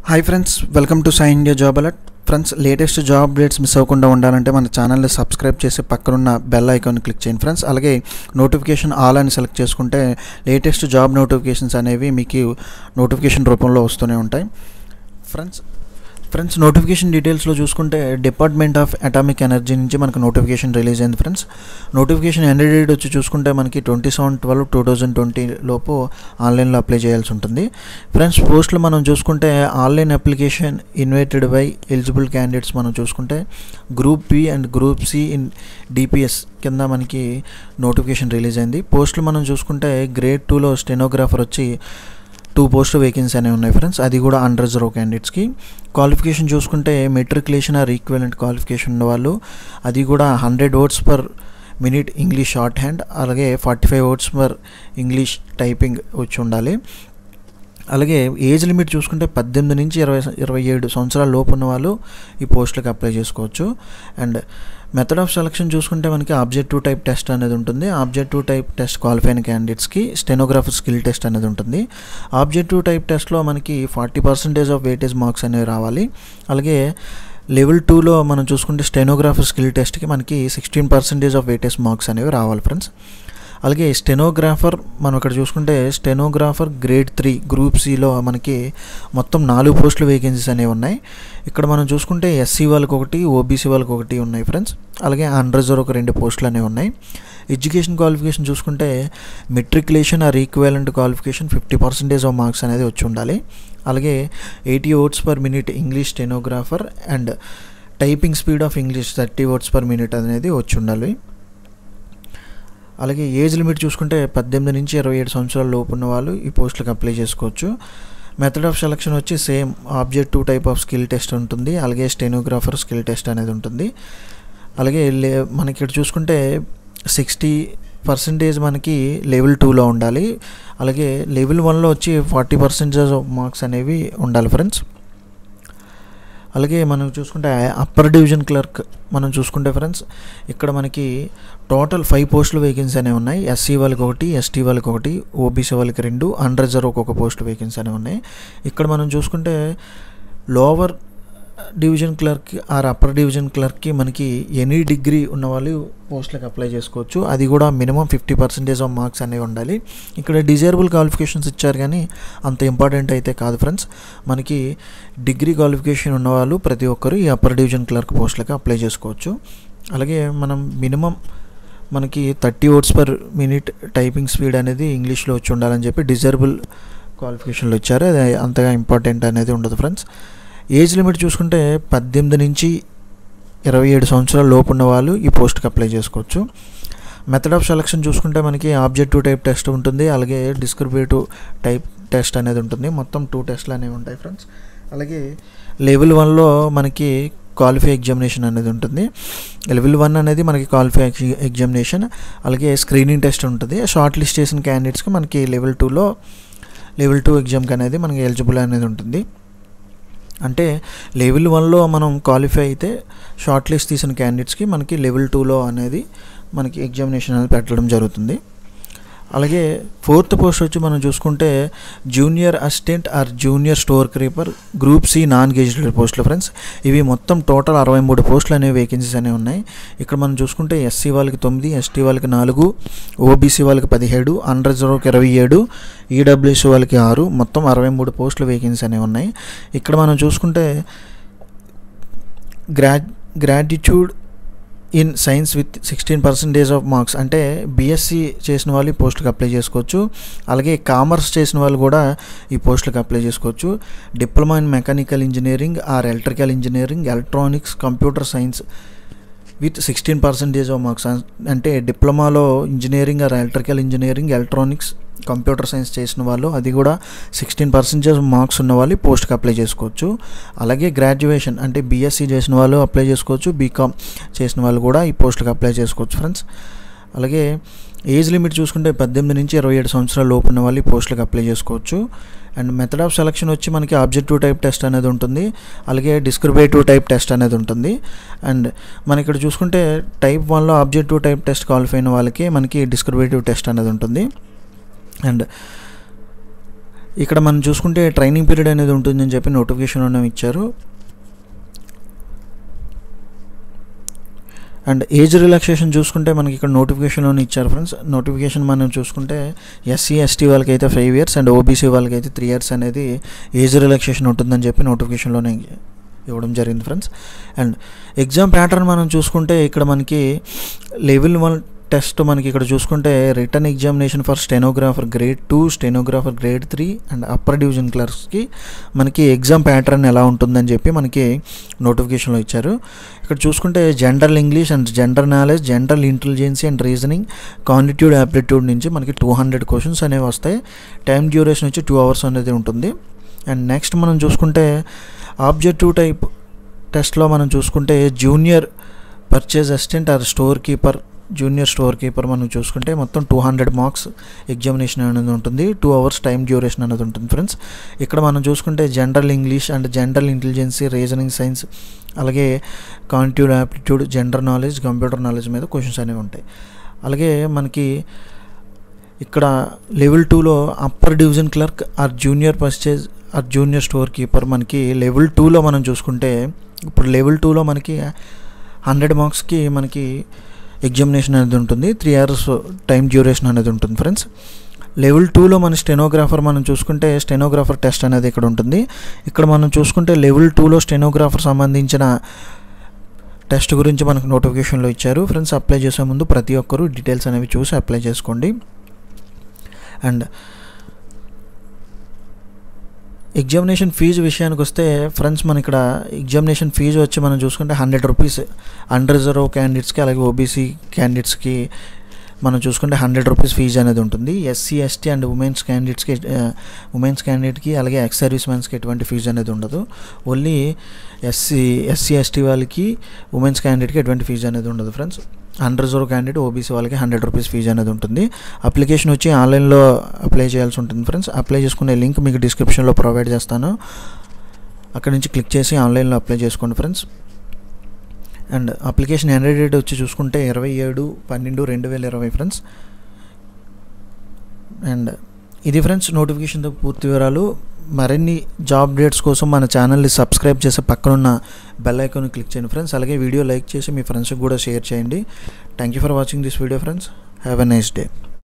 hi friends welcome to Sai India job alert friends latest job updates miss అవ్వకుండా ఉండాలంటే మన ఛానల్ని సబ్స్క్రైబ్ చేసి పక్కనున్న బెల్ ఐకాన్ క్లిక్ చేయండి ఫ్రెండ్స్ అలాగే నోటిఫికేషన్ ఆల్ అని సెలెక్ట్ చేసుకుంటే లేటెస్ట్ జాబ్ నోటిఫికేషన్స్ అనేవి మీకు నోటిఫికేషన్ రూపంలో వస్తూనే ఉంటాయి ఫ్రెండ్స్ ఫ్రెండ్స్ నోటిఫికేషన్ డీటెయిల్స్లో చూసుకుంటే డిపార్ట్మెంట్ ఆఫ్ అటామిక్ ఎనర్జీ నుంచి మనకు నోటిఫికేషన్ రిలీజ్ అయింది ఫ్రెండ్స్ నోటిఫికేషన్ ఎండ్ డేట్ వచ్చి చూసుకుంటే మనకి twenty seven twelve two thousand twenty లోపు ఆన్లైన్లో అప్లై చేయాల్సి ఉంటుంది ఫ్రెండ్స్ పోస్టులు మనం చూసుకుంటే online application invited by eligible candidates మనం చూసుకుంటే group B and group C in DPS కింద మనకి నోటిఫికేషన్ రిలీజ్ అయింది పోస్టులు మనం చూసుకుంటే గ్రేడ్ టూలో స్టెనోగ్రాఫర్ వచ్చి టూ పోస్ట్ వేకెన్సీ అనేవి ఉన్నాయి ఫ్రెండ్స్ అది కూడా అండర్ రిజర్వ్ క్యాండిడేట్స్కి క్వాలిఫికేషన్ చూసుకుంటే మెట్రికులేషన్ ఆర్ ఈక్వలెంట్ క్వాలిఫికేషన్ ఉన్న వాళ్ళు అది కూడా hundred words per minute English shorthand అలాగే forty five words per English typing వచ్చి ఉండాలి అలాగే ఏజ్ లిమిట్ చూసుకుంటే పద్దెనిమిది నుంచి ఇరవై ఇరవై ఏడు సంవత్సరాల లోపు ఉన్న వాళ్ళు ఈ పోస్టులకు అప్లై చేసుకోవచ్చు అండ్ మెథడ్ ఆఫ్ సెలక్షన్ చూసుకుంటే మనకి ఆబ్జెక్టివ్ టైప్ టెస్ట్ అనేది ఉంటుంది ఆబ్జెక్టివ్ టైప్ టెస్ట్ క్వాలిఫై అయిన క్యాండిడేట్స్కి స్టెనోగ్రాఫర్ స్కిల్ టెస్ట్ అనేది ఉంటుంది ఆబ్జెక్టివ్ టైప్ టెస్ట్లో మనకి forty percentage of weightage marks అనేవి రావాలి అలాగే లెవెల్ టూలో మనం చూసుకుంటే స్టెనోగ్రాఫర్ స్కిల్ టెస్ట్కి మనకి sixteen percentage of weightage marks అనేవి రావాలి ఫ్రెండ్స్ అలాగే స్టెనోగ్రాఫర్ మనం ఇక్కడ చూసుకుంటే స్టెనోగ్రాఫర్ గ్రేడ్ త్రీ గ్రూప్ సిలో మనకి మొత్తం నాలుగు పోస్టులు వేకెన్సీస్ అనేవి ఉన్నాయి ఇక్కడ మనం చూసుకుంటే ఎస్సీ వాళ్ళకి ఒకటి ఓబీసీ వాళ్ళకి ఒకటి ఉన్నాయి ఫ్రెండ్స్ అలాగే అన్రిజర్వ్ ఒక రెండు పోస్టులు అనేవి ఉన్నాయి ఎడ్యుకేషన్ క్వాలిఫికేషన్ చూసుకుంటే matriculation or equivalent qualification fifty percentage of marks అనేది వచ్చి ఉండాలి అలాగే eighty words per minute English stenographer and typing speed of English thirty words per minute అనేది వచ్చి ఉండాలి అలాగే ఏజ్ లిమిట్ చూసుకుంటే పద్దెనిమిది నుంచి ఇరవై ఏడు సంవత్సరాల లోపు ఉన్న వాళ్ళు ఈ పోస్టులకు అప్లై చేసుకోవచ్చు మెథడ్ ఆఫ్ సెలక్షన్ వచ్చి same objective type of skill test ఉంటుంది అలాగే స్టెనోగ్రాఫర్ స్కిల్ టెస్ట్ అనేది ఉంటుంది అలాగే లే మనకి ఇక్కడ చూసుకుంటే సిక్స్టీ పర్సెంటేజ్ మనకి లెవెల్ టూలో ఉండాలి అలాగే లెవెల్ వన్లో వచ్చి ఫార్టీ పర్సెంటేజ్ ఆఫ్ మార్క్స్ అనేవి ఉండాలి ఫ్రెండ్స్ అలాగే మనం చూసుకుంటే అప్పర్ డివిజన్ క్లర్క్ మనం చూసుకుంటే ఫ్రెండ్స్ ఇక్కడ మనకి టోటల్ ఫైవ్ పోస్టులు వేకెన్సీ అనేవి ఉన్నాయి ఎస్సీ వాళ్ళకి ఒకటి ఎస్టీ వాళ్ళకి ఒకటి ఓబీసీ వాళ్ళకి రెండు అండర్ రిజర్వ్ ఒక పోస్ట్ వేకెన్సీ అనేవి ఉన్నాయి ఇక్కడ మనం చూసుకుంటే lower division clerk or upper division క్లర్క్కి మనకి ఎనీ డిగ్రీ ఉన్న వాళ్ళు పోస్టులకు అప్లై చేసుకోవచ్చు అది కూడా minimum fifty percentage of marks అనేవి ఉండాలి ఇక్కడ డిజైరబుల్ క్వాలిఫికేషన్స్ ఇచ్చారు కానీ అంత ఇంపార్టెంట్ అయితే కాదు ఫ్రెండ్స్ మనకి డిగ్రీ క్వాలిఫికేషన్ ఉన్నవాళ్ళు ప్రతి ఒక్కరు ఈ అప్పర్ డివిజన్ క్లర్క్ పోస్టులకు అప్లై చేసుకోవచ్చు అలాగే మనం మినిమం మనకి thirty words per minute typing speed అనేది ఇంగ్లీష్లో వచ్చి ఉండాలని చెప్పి డిజైరబుల్ క్వాలిఫికేషన్లు ఇచ్చారు అది అంతగా ఇంపార్టెంట్ అనేది ఉండదు ఫ్రెండ్స్ ఏజ్ లిమిట్ చూసుకుంటే పద్దెనిమిది నుంచి ఇరవై ఏడు సంవత్సరాల లోపు ఉన్న వాళ్ళు ఈ పోస్ట్కి అప్లై చేసుకోవచ్చు మెథడ్ ఆఫ్ సెలక్షన్ చూసుకుంటే మనకి ఆబ్జెక్టివ్ టైప్ టెస్ట్ ఉంటుంది అలాగే డిస్క్రిప్టివ్ టైప్ టెస్ట్ అనేది ఉంటుంది మొత్తం టూ టెస్ట్లు అనేవి ఉంటాయి ఫ్రెండ్స్ అలాగే లెవెల్ వన్లో మనకి క్వాలిఫై ఎగ్జామినేషన్ అనేది ఉంటుంది లెవెల్ వన్ అనేది మనకి క్వాలిఫై ఎగ్జామినేషన్ అలాగే స్క్రీనింగ్ టెస్ట్ ఉంటుంది షార్ట్ లిస్ట్ చేసిన క్యాండిడేట్స్కి మనకి లెవెల్ టూలో లెవెల్ టూ ఎగ్జామ్కి అనేది మనకి ఎలిజిబుల్ అనేది ఉంటుంది అంటే లెవెల్ వన్లో మనం క్వాలిఫై అయితే షార్ట్ లిస్ట్ తీసిన క్యాండిడేట్స్కి మనకి లెవెల్ టూలో అనేది మనకి ఎగ్జామినేషన్ అనేది పెట్టడం జరుగుతుంది అలాగే ఫోర్త్ పోస్ట్ వచ్చి మనం చూసుకుంటే junior assistant or junior store keeper group C non gazetted పోస్టులు ఫ్రెండ్స్ ఇవి మొత్తం టోటల్ అరవై మూడు పోస్టులు అనేవి వేకెన్సీస్ అనేవి ఉన్నాయి ఇక్కడ మనం చూసుకుంటే ఎస్సీ వాళ్ళకి తొమ్మిది ఎస్టీ వాళ్ళకి నాలుగు ఓబీసీ వాళ్ళకి పదిహేడు అన్ రిజర్వ్కి ఇరవై ఏడు ఈడబ్ల్యూసీ వాళ్ళకి ఆరు మొత్తం అరవై మూడు పోస్టులు వేకెన్సీ అనేవి ఉన్నాయి ఇక్కడ మనం చూసుకుంటే గ్రా graduate in science with sixteen percentage of marks అంటే బీఎస్సీ చేసిన వాళ్ళు ఈ పోస్టులకు అప్లై చేసుకోవచ్చు అలాగే కామర్స్ చేసిన వాళ్ళు కూడా ఈ పోస్టులకు అప్లై చేసుకోవచ్చు diploma in mechanical engineering or electrical engineering electronics computer science with sixteen percentage of marks అంటే డిప్లొమాలో engineering or electrical engineering electronics computer science చేసిన వాళ్ళు అది కూడా సిక్స్టీన్ పర్సెంటేజ్ మార్క్స్ ఉన్న వాళ్ళు పోస్ట్కి అప్లై చేసుకోవచ్చు అలాగే గ్రాడ్యుయేషన్ అంటే బీఎస్సీ చేసిన వాళ్ళు అప్లై చేసుకోవచ్చు బీకామ్ చేసిన వాళ్ళు కూడా ఈ పోస్ట్కి అప్లై చేసుకోవచ్చు ఫ్రెండ్స్ అలాగే ఏజ్ లిమిట్ చూసుకుంటే పద్దెనిమిది నుంచి ఇరవై ఏడు సంవత్సరాల లోపు ఉన్న వాళ్ళు ఈ పోస్టులకు అప్లై చేసుకోవచ్చు అండ్ మెథడ్ ఆఫ్ సెలక్షన్ వచ్చి మనకి ఆబ్జెక్టివ్ టైప్ టెస్ట్ అనేది ఉంటుంది అలాగే డిస్క్రిబేటివ్ టైప్ టెస్ట్ అనేది ఉంటుంది అండ్ మన ఇక్కడ చూసుకుంటే టైప్ వన్లో ఆబ్జెక్టివ్ టైప్ టెస్ట్ క్వాలిఫై అయిన వాళ్ళకి మనకి డిస్క్రిబేటివ్ టెస్ట్ అనేది ఉంటుంది అండ్ ఇక్కడ మనం చూసుకుంటే ట్రైనింగ్ పీరియడ్ అనేది ఉంటుందని చెప్పి నోటిఫికేషన్లోనే ఇచ్చారు అండ్ ఏజ్ రిలాక్సేషన్ చూసుకుంటే మనకి ఇక్కడ నోటిఫికేషన్లోనే ఇచ్చారు ఫ్రెండ్స్ నోటిఫికేషన్ మనం చూసుకుంటే ఎస్సీ ఎస్టీ వాళ్ళకి అయితే ఫైవ్ ఇయర్స్ అండ్ ఓబీసీ వాళ్ళకి అయితే త్రీ ఇయర్స్ అనేది ఏజ్ రిలాక్సేషన్ ఉంటుందని చెప్పి నోటిఫికేషన్లోనే ఇవ్వడం జరిగింది ఫ్రెండ్స్ అండ్ ఎగ్జామ్ ప్యాటర్న్ మనం చూసుకుంటే ఇక్కడ మనకి లెవెల్ వన్ టెస్ట్ మనకి ఇక్కడ చూసుకుంటే written examination for stenographer grade two stenographer grade three and upper division క్లర్క్స్కి మనకి ఎగ్జామ్ ప్యాటర్న్ ఎలా ఉంటుందని చెప్పి మనకి నోటిఫికేషన్లో ఇచ్చారు ఇక్కడ చూసుకుంటే general English and general knowledge general intelligence and reasoning quantitative aptitude నుంచి మనకి టూ హండ్రెడ్ క్వశ్చన్స్ అనేవి వస్తాయి టైం డ్యూరేషన్ వచ్చి టూ అవర్స్ అనేది ఉంటుంది అండ్ నెక్స్ట్ మనం చూసుకుంటే ఆబ్జెక్టివ్ టైప్ టెస్ట్లో మనం చూసుకుంటే junior purchase assistant or store keeper junior store keeper మనం చూసుకుంటే మొత్తం టూ హండ్రెడ్ మార్క్స్ ఎగ్జామినేషన్ అనేది ఉంటుంది టూ అవర్స్ టైం డ్యూరేషన్ అనేది ఉంటుంది ఫ్రెండ్స్ ఇక్కడ మనం చూసుకుంటే general English and general intelligence reasoning science అలాగే quantitative aptitude general knowledge computer knowledge మీద క్వశ్చన్స్ అనేవి ఉంటాయి అలాగే మనకి ఇక్కడ లెవెల్ టూలో upper division clerk or junior purchase or junior store keeper మనకి లెవెల్ టూలో మనం చూసుకుంటే ఇప్పుడు లెవెల్ టూలో మనకి హండ్రెడ్ మార్క్స్కి మనకి ఎగ్జామినేషన్ అనేది ఉంటుంది త్రీ అవర్స్ టైం డ్యూరేషన్ అనేది ఉంటుంది ఫ్రెండ్స్ లెవెల్ టూలో మన స్టెనోగ్రాఫర్ మనం చూసుకుంటే స్టెనోగ్రాఫర్ టెస్ట్ అనేది ఇక్కడ ఉంటుంది ఇక్కడ మనం చూసుకుంటే లెవెల్ టూలో స్టెనోగ్రాఫర్ సంబంధించిన టెస్ట్ గురించి మనకు నోటిఫికేషన్లో ఇచ్చారు ఫ్రెండ్స్ అప్లై చేసే ముందు ప్రతి ఒక్కరూ డీటెయిల్స్ అనేవి చూసి అప్లై చేసుకోండి అండ్ ఎగ్జామినేషన్ ఫీజు విషయానికి వస్తే ఫ్రెండ్స్ మన ఇక్కడ ఎగ్జామినేషన్ ఫీజు వచ్చి మనం చూసుకుంటే హండ్రెడ్ రూపీస్ అన్రిజర్వ్ క్యాండిడేట్స్కి అలాగే ఓబీసీ క్యాండిడేట్స్కి మనం చూసుకుంటే హండ్రెడ్ రూపీస్ ఫీజు అనేది ఉంటుంది ఎస్సీ ఎస్టీ అండ్ ఉమెన్స్ క్యాండిడేట్స్కి ఉమెన్స్ క్యాండిడేట్కి అలాగే ఎక్స్ సర్వీస్ మెన్స్కి ఎటువంటి ఫీజు అనేది ఉండదు ఓన్లీ ఎస్సీ ఎస్సీ ఎస్టీ వాళ్ళకి ఉమెన్స్ క్యాండిడేట్కి ఎటువంటి ఫీజు అనేది ఉండదు ఫ్రెండ్స్ అన్రిజర్వ్ క్యాండిడేట్ ఓబీసీ వాళ్ళకి హండ్రెడ్ రూపీస్ ఫీజు అనేది ఉంటుంది అప్లికేషన్ వచ్చి ఆన్లైన్లో అప్లై చేయాల్సి ఉంటుంది ఫ్రెండ్స్ అప్లై చేసుకునే లింక్ మీకు డిస్క్రిప్షన్లో ప్రొవైడ్ చేస్తాను అక్కడ నుంచి క్లిక్ చేసి ఆన్లైన్లో అప్లై చేసుకోండి friends and application end date వచ్చి చూసుకుంటే ఇరవై ఏడు పన్నెండు రెండు వేల ఇరవై ఫ్రెండ్స్ అండ్ ఇది ఫ్రెండ్స్ నోటిఫికేషన్తో పూర్తి వివరాలు మరిన్ని జాబ్ డేట్స్ కోసం మన ఛానల్ని సబ్స్క్రైబ్ చేసి పక్కనున్న బెల్ ఐకాన్ క్లిక్ చేయండి ఫ్రెండ్స్ అలాగే వీడియో లైక్ చేసి మీ ఫ్రెండ్స్కి కూడా షేర్ చేయండి thank you for watching this video friends have a nice day